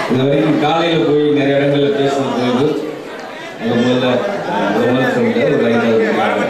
இது வரைக்கும் காலையில் போய் நிறைய இடங்கள்ல பேசின பிறகு அங்கே முதல்ல அஹ், முதல்ல சொல்லிட்டு ஒரு ஐந்தாவது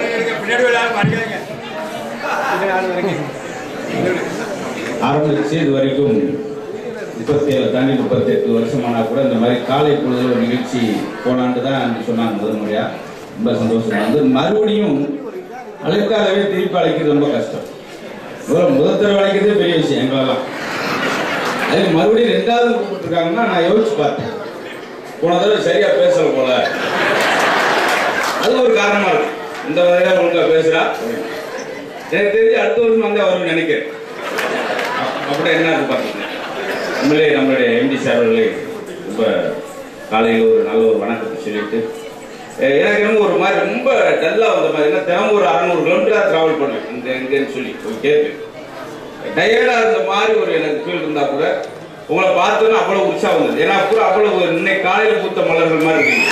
ஆரம்பிச்சு இது வரைக்கும் முப்பத்தி ஏழு தாண்டி முப்பத்தி எட்டு வருஷமானா கூட இந்த மாதிரி காலை பொழுது ஒரு நிகழ்ச்சி போனாண்டு தான் சொன்னாங்க முதல் முறையா ரொம்ப சந்தோஷமா வந்து மறுபடியும் அழைத்தாலவே திருப்பி அழைக்கிறது ரொம்ப கஷ்டம் முதல்ல முதல் தடவை அழைக்கிறதே பெரிய விஷயம் எங்களெல்லாம் அது மறுபடியும் ரெண்டாவது கூப்பிட்டுருக்காங்கன்னா நான் யோசிச்சு பார்த்தேன் போன தடவை சரியா பேசல போல அது ஒரு காரணமா இருக்கு இந்த வகையில ஒழுங்கா பேசுறா எனக்கு தெரிஞ்சு அடுத்த வருஷம் வந்து அவரும் நினைக்கிறேன் அப்படி என்ன இருக்கு பார்த்தீங்க உண்மையிலே நம்மளுடைய எம்டி சார் அவர்களே ரொம்ப காலையில் ஒரு நல்ல ஒரு வணக்கத்தை சொல்லிட்டு அஹ் எனக்கு என்னமோ ஒரு மாதிரி ரொம்ப டல்லாக வந்த மாதிரி என்ன தினமும் ஒரு அறநூறு கிலோமீட்டர் ட்ராவல் பண்ணுவேன் இந்த எங்கேன்னு சொல்லி போய் கேட்பேன் டயர்டாக இருந்த மாதிரி ஒரு எனக்கு ஃபீல் இருந்தா கூட உங்களை பார்த்தோன்னா அவ்வளோ உற்சாகம் வந்தது ஏன்னா கூட அவ்வளோ இன்னைக்கு காலையில் பூத்த மலர்கள் மாதிரி இருக்கீங்க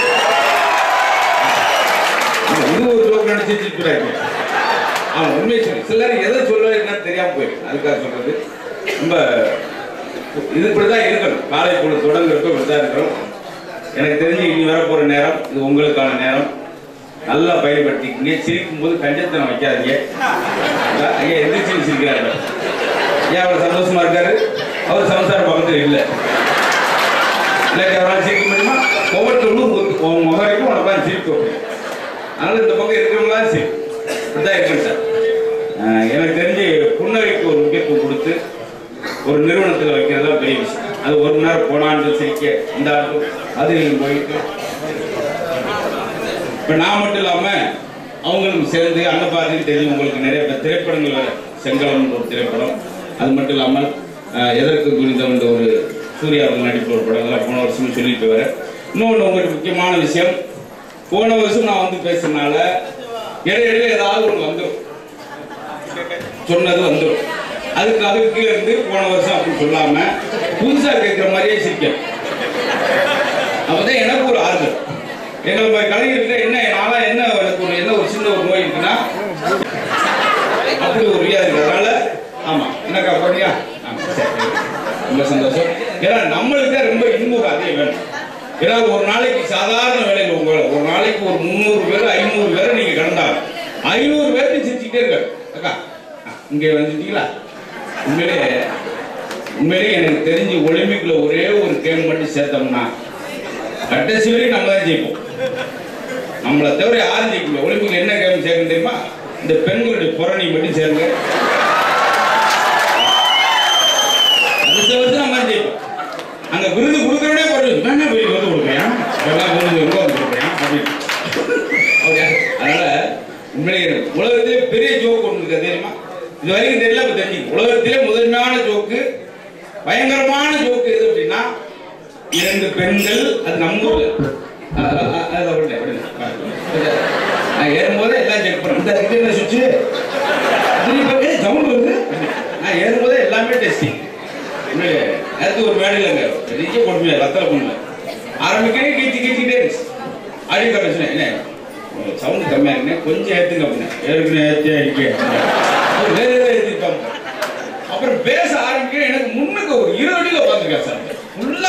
ஆமா, இது ஒரு ஜோக் நினைச்சு சிரிக்கிறாங்க ஆமா உண்மையை சொல்லி சிலர் எதை சொல்ல என்னன்னு தெரியாம போயிருக்கு அதுக்காக சொல்றது ரொம்ப இது இப்படிதான் இருக்கணும் காலை பொழுது தொடங்குறப்ப இப்படிதான் இருக்கணும் எனக்கு தெரிஞ்சு இனி வரப்போற நேரம் இது உங்களுக்கான நேரம் நல்லா பயன்படுத்திக்கிங்க சிரிக்கும் போது கஞ்சத்தனம் வைக்காதீங்க ஐயா எந்திரிச்சு சிரிக்கிறாரு ஏன் அவர் சந்தோஷமா இருக்காரு அவர் சம்சார பக்கத்தில் இல்லை இல்லாட்டி அவரால் சிரிக்க முடியுமா ஒவ்வொருத்தரும் உன் முகரைக்கும் உனக்கு தான் சிரிக்க வைக்கணும். அதனால இந்த பக்கம் இருக்கிறவங்களாம் சரி இப்படிதான் இருக்கணும் சார் அஹ் எனக்கு தெரிஞ்சு புன்னகைக்கு ஒரு முக்கியத்துவம் கொடுத்து ஒரு நிறுவனத்தில் வைக்கிறது தான் பெரிய விஷயம் அது ஒரு மணி நேரம் போனான்னு சிரிக்க இந்த ஆளுக்கும் அது போயிட்டு இப்போ நான் மட்டும் இல்லாமல் அவங்களும் சேர்ந்து அன்னபாதிக்கு தெரியும் உங்களுக்கு நிறைய பேர் திரைப்படங்கள் செங்கலம் ஒரு திரைப்படம் அது மட்டும் இல்லாமல் அஹ், எதற்கு குறித்த ஒரு சூர்யா அவர்கள் நடிப்பு ஒரு படம் அதெல்லாம் போன வருஷம் சொல்லிட்டு வரேன் இன்னொன்று உங்களுக்கு முக்கியமான விஷயம் போன வருஷம் நான் வந்து பேசுறதுனால இடையிடையே ஏதாவது ஒன்று வந்துடும் சொன்னது வந்துடும் அதுக்கு அதுக்கு கீழே இருந்து போன வருஷம் அப்படின்னு சொல்லாம புதுசா கேட்கிற மாதிரியே சிரிக்கணும் அப்பதான் எனக்கு ஒரு ஆறுதல் எங்களை மாதிரி கலைஞர்கிட்ட என்ன நாளா என்ன எனக்கு ஒரு என்ன ஒரு சின்ன ஒரு நோய் இருக்குன்னா அப்படி ஒரு வியாதி இருக்கு அதனால ஆமா என்னக்கா போறியா ஆமா, சரி. ரொம்ப சந்தோஷம் ஏன்னா நம்மளுக்கு தான் ரொம்ப இன்பம் அதே வேணும் ஏன்னா ஒரு நாளைக்கு சாதாரண வேலையில் உங்க ஒரு நாளைக்கு ஒரு முந்நூறு பேர் ஐநூறு பேரை நீங்க கடந்தாங்க ஐநூறு பேருக்கு சிரிச்சுக்கிட்டே இருக்க அக்கா ஆ, இங்க வந்துட்டீங்களா உண்மையிலே உண்மையிலே எனக்கு தெரிஞ்சு ஒலிம்பிக்ல ஒரே ஒரு கேம் மட்டும் சேர்த்தோம்னா கடைசி வரைக்கும் நம்ம தான் ஜெயிப்போம் நம்மளை தவிர யாரும் ஜெயிக்க முடியாது ஒலிம்பிக்ல என்ன கேம் சேர்க்கணும் தெரியுமா இந்த பெண்களுடைய புறணி மட்டும் சேருங்க அடுத்த வருஷம் நம்ம தான் ஜெயிப்போம் அங்க விருது கொடுக்கறவனே போட்டு என்ன போய் விருது கொடுக்குறேன் எல்லாம் விருது எங்க வந்து கொடுக்குறேன் அப்படின்னு அப்படியா? அதனால உண்மையிலே எனக்கு உலகத்திலே பெரிய ஜோக் ஒன்று இருக்கு தெரியுமா இது வரைக்கும் தெரியல இப்ப தெரிஞ்சுக்க உலகத்திலே முதன்மையான ஜோக்கு பயங்கரமான ஜோக்கு எது அப்படின்னா இரண்டு பெண்கள் அது நம்ம ஊர்ல அ- அ- அ- அதை விடல, விடல. நான் ஏறும்போதே எல்லாம் செக் பண்ணேன் இந்த இது என்ன சுவிட்சு திருப்பி சவுண்ட் வருது நான் ஏறும்போதே எல்லாமே டெஸ்டிங் நேரத்து ஒரு மேடையில் அங்கே பெரிய கொடுமையா ரத்தல பொண்ணு ஆரம்பிக்கிறேன் கீச்சு கீச்சிக்கிட்டே இருந்துச்சு அடி கமிஷன் என்ன சவுண்ட் கம்மியா இருக்குன்னு கொஞ்சம் ஏத்துங்க அப்படின்னு ஏற்கனவே ஏற்றி அடிக்க அவர் வேற ஏதாவது ஏற்றிருப்பாங்க அப்புறம் பேச ஆரம்பிக்கிறேன் எனக்கு முன்னுக்கு ஒரு இருபது அடியில் உட்காந்துருக்கேன் சார் ஃபுல்லா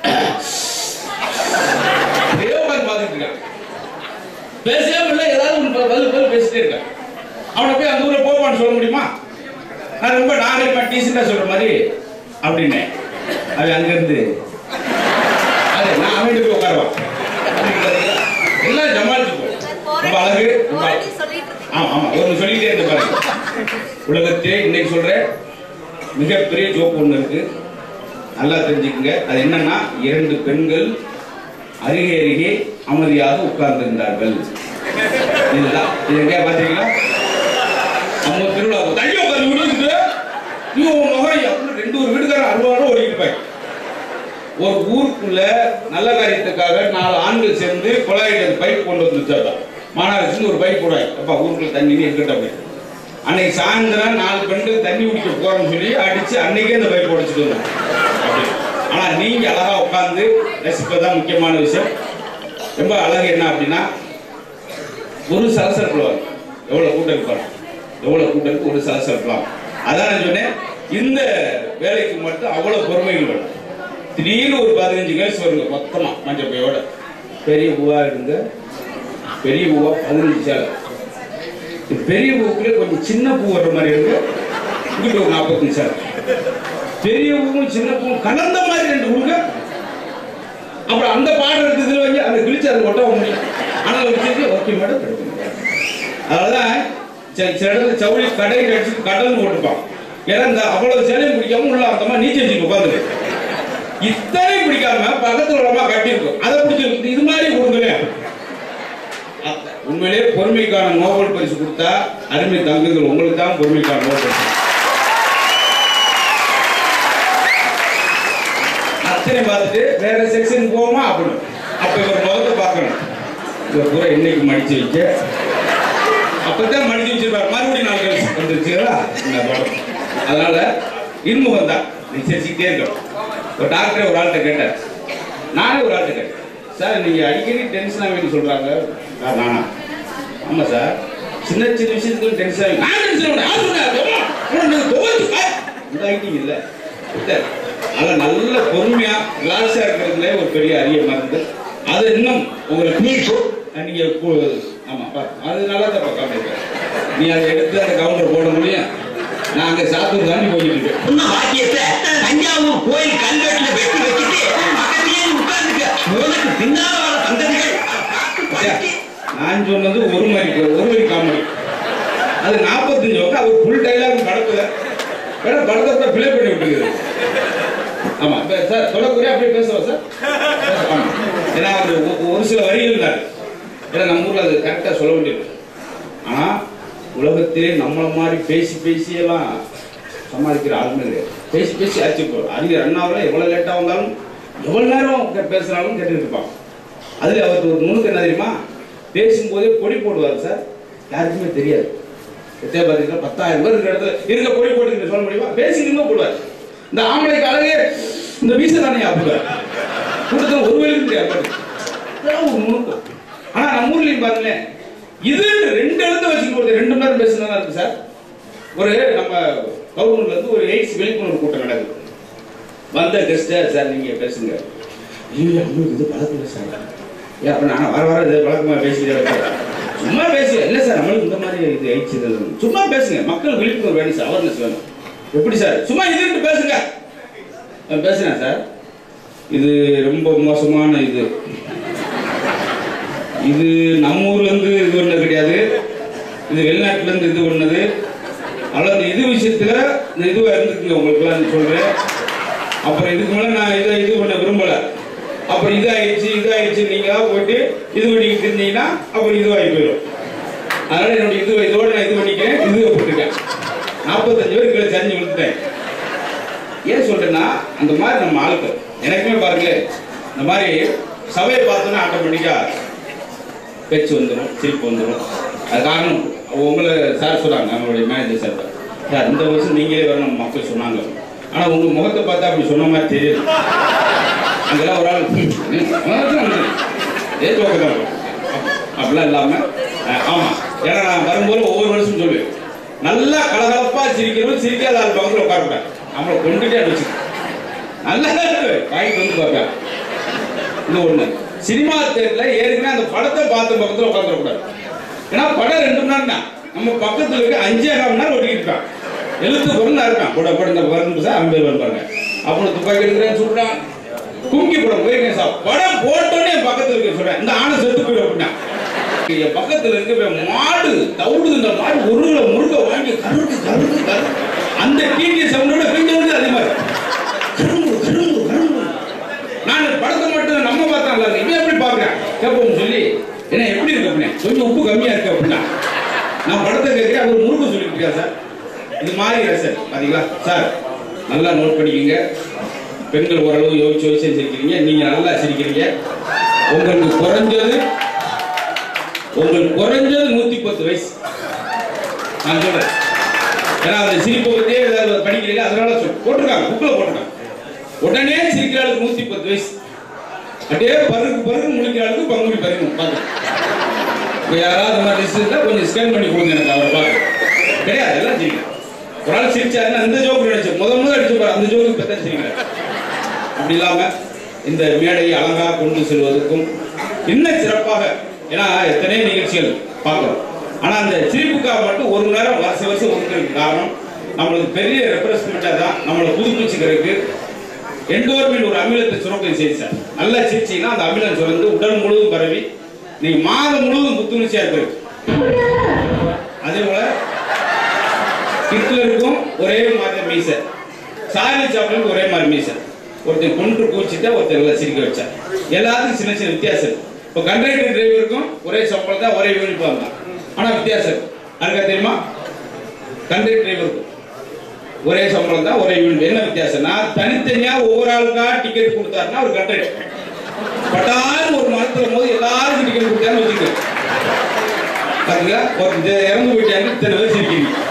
அப்படியே உட்காந்து பார்த்துட்டு இருக்கேன் பேசவே இல்லை ஏதாவது ஒன்று பதில் பதில் பேசிட்டே இருக்கேன் அவனை போய் அந்த ஊரில் போவான்னு சொல்ல முடியுமா நான் ரொம்ப நாகரிகமா டீசெண்டாக சொல்ற மாதிரி அப்படின்னேன் அவன் அங்கிருந்து அது நான் அவன் போய் உட்காருவான் அப்படிங்கிறது எல்லாம் ஜமாளிச்சு போ ரொம்ப அழகு ரொம்ப already சொல்லிட்டு இருக்கீங்க. ஆமா ஆமா ஒன்று சொல்லிட்டே இருந்த பாருங்க உலகத்திலே இன்னைக்கு சொல்றேன் மிகப்பெரிய ஜோக் ஒன்று இருக்கு நல்லா தெரிஞ்சுக்கங்க அது என்னன்னா இரண்டு பெண்கள் அருகே அருகே அமைதியாக உட்கார்ந்திருந்தார்கள் இதுதான் இது எங்கேயா பார்த்தீங்களா நம்ம திருவிழா தள்ளி உட்கார்ந்து விடுறது நீ உன் முகம் அப்படின்னு ரெண்டு ஒரு வீட்டுக்காரன் அருவாரோட ஓடிட்டு போய் ஒரு ஊருக்குள்ள நல்ல காரியத்துக்காக நாலு ஆண்கள் சேர்ந்து குழாயில பைப் கொண்டு வந்து வச்சாதான் மாநகராட்சி ஒரு பைப் போடுவாங்க அப்பா ஊருக்குள்ள தண்ணி இருக்கட்டும் அப்படின்னு அன்னைக்கு சாயந்தரம் நாலு பெண்கள் தண்ணி குடிக்க போறோம்னு சொல்லி அடிச்சு அன்னைக்கே அந்த பைப் உடைச்சிட்டு வந்தோம் அப்படி. ஆனா நீங்க அழகா உட்கார்ந்து ரசிப்பதுதான் முக்கியமான விஷயம் ரொம்ப அழகு என்ன அப்படின்னா ஒரு சலசலப்புல வரும் எவ்வளவு கூட்டம் இருப்பாங்க எவ்வளவு கூட்டம் இருக்கு ஒரு சலசலப்புலாம் அதான் நான் சொன்னேன் இந்த வேலைக்கு மட்டும் அவ்வளவு பொறுமைகள் வேணும் திடீர்னு ஒரு பதினஞ்சு கேஸ் வருங்க மொத்தமா மஞ்சள் பையோட பெரிய பூவா இருங்க பெரிய பூவா பதினஞ்சு சேலை இந்த பெரிய பூவுக்குள்ளே கொஞ்சம் சின்ன பூ வர்ற மாதிரி இருக்கு இங்கிட்ட ஒரு நாற்பத்தஞ்சு சேலை பெரிய பூவும் சின்ன பூவும் கலந்த மாதிரி ரெண்டு கொடுங்க அப்புறம் அந்த பாடம் எடுத்ததுல வந்து அந்த கிழிச்சு அதை ஒட்ட முடியும் ஆனால் வச்சு ஓகே மேடம் கிடைக்கும் அதனாலதான் சில சில இடத்துல சவுளி கடை அடிச்சு கடல்னு போட்டுப்பான் ஏன்னா இந்த அவ்வளவு சேலையும் பிடிக்காம உள்ள அந்த மாதிரி நீச்சல் வச்சுட்டு உட்காந்து இத்தனை பிடிக்காம பக்கத்துல உள்ளமா கட்டியிருக்கும் அதை பிடிச்சி இது மாதிரி கொடுங்களேன் அ- உண்மையிலேயே பொறுமைக்கான நோபல் பரிசு கொடுத்தா அருமை தங்குகள் உங்களுக்கு தான் பொறுமைக்கான நோபல் பரிசு அத்தனை பார்த்துட்டு வேற செக்ஷன் போவோமா அப்படின்னு அப்ப இவர் முகத்தை பார்க்கணும் இவர் பூரா இன்னைக்கு மடிச்சு வைக்க அப்பதான் மடிச்சு வச்சிருப்பாரு மறுபடியும் நாலு கழிச்சு வந்துருச்சுங்களா இந்த படம் அதனால இன்முகம் தான் நீ சிரிச்சுக்கிட்டே இருக்கணும் ஒரு டாக்டர் ஒரு ஆள்கிட்ட கேட்டார் நானே ஒரு ஆள்கிட்ட கேட்டேன் சார் நீங்க அடிக்கடி டென்ஷன் ஆகுன்னு சொல்றாங்க சார் நானா ஆமா சார் சின்ன சின்ன விஷயத்துக்கு டென்ஷன் ஆகி நான் டென்ஷன் ஆகணும் யார் சொன்னா தெரியுமா? உனக்கு நீங்க துவைச்சு பா. இந்த ஐட்டிங் இல்ல சார், அதனால நல்ல பொறுமையா ரிலாக்ஸா இருக்கிறதுல ஒரு பெரிய அரிய மருந்து அது இன்னும் உங்களுக்கு நீ சொ- நீங்க கு- ஆமா பா அது நல்லா தான் பார்க்க நீ அதை எடுத்து அந்த கவுண்டர் போட முடியும் நான் அங்க சாத்தூர் தாண்டி போயிட்டு இருக்கேன் சொன்ன வாக்கியத்தை தஞ்சாவூர் கோயில் கல்வெட்டுல வெட்டி வச்சுட்டு பக்கத்திலேயே உட்கார்ந்துக்க உனக்கு பின்னால் வர சந்ததிகள் பார்த்து பாத்தியா? படிச்சு நான் சொன்னது ஒரு மாதிரி ஒரு வரி காமெடி அது நாற்பத்தஞ்சு வருஷம் அவர் ஃபுல் டைலாக் படத்துல வேணா படத்தை கூட பிளே பண்ணி விட்டுருக்குது ஆமா இப்ப சார் சொல்லக்கூடிய அப்படியே பேசுவா சார் ஆமா. ஏன்னா அவர் ஒ- ஒரு சில வரிகள் தான் ஏன்னா நம்ம ஊர்ல அது கரெக்டா சொல்ல வேண்டியது ஆனா உலகத்திலே நம்மள மாதிரி பேசி பேசி எல்லாம் சமாளிக்கிற ஆளுமே கிடையாது பேசி பேசி அடிச்சு போறோம் அறிஞர் அண்ணாவில் எவ்வளவு லேட்டா வந்தாலும் எவ்வளவு நேரம் கே- பேசுனாலும் கேட்டுட்டு இருப்பான் அதுல அவருக்கு ஒரு நுணுக்கு என்ன தெரியுமா பேசும்போதே பொடி போடுவார் சார் யாருக்குமே தெரியாது எத்தனை பார்த்தீங்கன்னா பத்தாயிரம் பேர் இருக்கிற இடத்துல இருக்க பொடி போட்டு சொல்ல முடியுமா பேசிக்கிட்டு போடுவார் இந்த ஆம்பளைக்கு அழகே இந்த வீச தானே ஆப்புவார் கூட்டத்தில் ஒரு வேலையும் தெரியாது பாரு. இதெல்லாம் ஒரு நுணுக்கம் ஆனா நம்ம ஊர்லயும் பாருங்களேன் இது ரெண்டு எழுத்து வச்சுட்டு ஒரு ரெண்டு மணி நேரம் பேசுனதா இருக்கு சார் ஒரு நம்ம கவர்மெண்ட்ல இருந்து ஒரு எய்ட்ஸ் விழிப்புணர்வு கூட்டம் நடக்குது வந்த கெஸ்ட சார் நீங்க பேசுங்க ஐயோ நம்மளுக்கு இது பழக்கம் இல்லை சார் ஏன் அப்ப நான் வர வர இது பழக்கமா பேசிக்கிட்டே இருக்கேன் சும்மா பேசுங்க இல்லை சார் நம்மளுக்கு இந்த மாதிரி இது எய்ட்ஸ் இது சும்மா பேசுங்க மக்கள் விழிப்புணர்வு வேணும் சார் அவேர்னஸ் வேணும் எப்படி சார் சும்மா இது பேசுங்க நான் பேசுறேன் சார் இது ரொம்ப மோசமான இது இது நம்ம ஊர்ல இருந்து இது ஒண்ணு கிடையாது இது வெளிநாட்டுல இருந்து இது ஒண்ணது அல்லது இது விஷயத்துல இந்த இதுவா இருந்துக்குங்க உங்களுக்கு எல்லாம் சொல்றேன் அப்புறம் இதுக்கு மேல நான் இதை இது பண்ண விரும்பல அப்புறம் இது ஆயிடுச்சு இது ஆயிடுச்சு நீங்க போயிட்டு இது பண்ணிக்கிட்டு இருந்தீங்கன்னா அப்புறம் இதுவாகி போயிடும் அதனால என்னுடைய இது இதோட நான் இது பண்ணிக்கிறேன் இது போட்டுருக்கேன் நாற்பத்தஞ்சு பேர் கீழே சரிஞ்சு விழுந்துட்டேன் ஏன் சொல்றேன்னா அந்த மாதிரி நம்ம ஆட்கள் எனக்குமே பாருங்க இந்த மாதிரி சபையை பார்த்தோன்னா ஆட்டோமேட்டிக்கா பேச்சு வந்துடும் சிரிப்பு வந்துடும் அது காரணம் உங்களை சார் சொன்னாங்க நம்மளுடைய மேனேஜர் சார் சார் இந்த வருஷம் நீங்களே வரணும் மக்கள் சொன்னாங்க ஆனா உங்க முகத்தை பார்த்தா அப்படி சொன்ன மாதிரி தெரியுது அங்கெல்லாம் ஒரு ஆள் "ம், ம், அவன் தான் வந்து, ஏ ஜோக்கு தான் இருக்கும்." அப்படிலாம் இல்லாம அஹ், ஆமா ஏன்னா நான் வரும்போது ஒவ்வொரு வருஷம் சொல்லுவேன் நல்லா கலகலப்பா சிரிக்கிறவன் சிரிக்காத ஆள் பக்கத்தில் உட்காருப்பேன் நம்மளை கொண்டுட்டே அடிச்சு நல்லா வாங்கிட்டு வந்து பார்ப்பேன் இது ஒண்ணு சினிமா தேட்டர்ல ஏற்கனவே அந்த படத்தை பார்த்த பக்கத்துல உட்காந்துடக்கூடாது ஏன்னா படம் ரெண்டு மணி நேரம் தான் நம்ம பக்கத்துல இருக்க அஞ்சே கால் மணி நேரம் ஒட்டிக்கிட்டு இருக்கான் எழுத்து பொருளா இருக்கான் கூட கூட இந்த வரணும் சார் அவன் பேர் வருவாங்க அப்புறம் துப்பாக்கி எடுக்கிறேன்னு சொல்றான் கும்கி படம் போயிருக்கேன் சார் படம் போட்டோன்னே என் பக்கத்துல இருக்க சொல்றேன் இந்த ஆணை செத்து போயிடும் அப்படின்னா என் பக்கத்துல இருக்க இப்ப மாடு தவிடுது இந்த மாடு ஒரு கிலோ முருகை வாங்கி கருக்கு கருக்கு கருக்கு அந்த டிடி சவுண்டோட வீட்டோட அதே மாதிரி கரும்பு கரும்பு கரும்பு நான் படத்தை மட்டும் நம்ம பார்த்தா நல்லா இருக்கு இவன் எப்படி பாக்குறேன் கேட்போம் சொல்லி என்ன எப்படி இருக்கு அப்படின்னா கொஞ்சம் உப்பு கம்மியா இருக்கு அப்படின்னா நான் படத்தை கேட்கிறேன் அவர் முருகு சொல்லிட்டு இருக்காரு சார் இது மாதிரி ரசன் பாத்தீங்களா சார் நல்லா நோட் பண்ணிக்கங்க பெண்கள் ஓரளவு யோசிச்சு யோசிச்சு சிரிக்கிறீங்க நீங்க நல்லா சிரிக்கிறீங்க உங்களுக்கு குறைஞ்சது உங்களுக்கு குறைஞ்சது நூத்தி பத்து வயசு நான் சொல்றேன் ஏன்னா அந்த சிரிப்பு பத்தியே ஏதாவது படிக்கிறீங்க அதனால சொல் போட்டிருக்காங்க புக்கில் போட்டிருக்காங்க உடனே சிரிக்கிற ஆளுக்கு நூத்தி பத்து வயசு அப்படியே பருக்கு பருக்கு முழிக்கிற ஆளுக்கு பங்குடி பறிக்கணும் பார்த்து இப்போ யாராவது இந்த மாதிரி இருந்தா கொஞ்சம் ஸ்கேன் பண்ணி கொடுங்க எனக்கு அவரை பார்க்க கிடையாது எல்லாம் சிரிக்கிறேன் ஒரு ஆள் சிரிச்சாருன்னா அந்த ஜோக்கு நினைச்சு முத முதல் அடிச்சு பாரு அந்த ஜோக்கு பத்தா சிரிக்கிறேன் அப்படி இல்லாம இந்த மேடையை அழகாக கொண்டு செல்வதற்கும் இன்னும் சிறப்பாக ஏன்னா எத்தனையோ நிகழ்ச்சிகள் பார்க்கிறோம் ஆனா அந்த சிரிப்புக்காக மட்டும் ஒரு மணி நேரம் வருஷ வருஷம் ஒதுக்கிறதுக்கு காரணம் நம்மளுக்கு பெரிய ரெப்ரசன்மெண்டா தான் நம்மளை புதுப்பிச்சுக்கிறதுக்கு எண்டோர்மின் ஒரு அமிலத்தை சுரக்கம் செய்து சார் நல்லா சிரிச்சீங்கன்னா அந்த அமிலம் சுரந்து உடல் முழுவதும் பரவி நீங்க மாதம் முழுவதும் புத்துணர்ச்சியா இருக்கு அதே போல ஹிட்லருக்கும் ஒரே மாதிரி மீசை சார்லி சாப்ளினுக்கு ஒரே மாதிரி மீசை ஒருத்தர் கொன்று கூச்சிட்டா ஒருத்தர் எல்லாம் சிரிக்க வச்சா எல்லாத்துக்கும் சின்ன சின்ன வித்தியாசம் இருக்கு இப்போ கண்டக்டர் டிரைவருக்கும் ஒரே சம்பளம் தான் ஒரே யூனிஃபார்ம் தான் ஆனா வித்தியாசம் இருக்கு யாருக்கா தெரியுமா கண்டக்டர் டிரைவருக்கும் ஒரே சம்பளம் தான் ஒரே யூனிட் என்ன வித்தியாசம்னா தனித்தனியா ஒவ்வொரு ஆளுக்கா டிக்கெட் கொடுத்தாருன்னா ஒரு கண்டக்டர் பட்டாலும் ஒரு மரத்துல போது எல்லாருக்கும் டிக்கெட் கொடுத்தாருன்னு வச்சுக்கோ பாத்தீங்களா ஒரு இறந்து போயிட்டாங்க இத்தனை பேர் சிரிக்கிறீங்க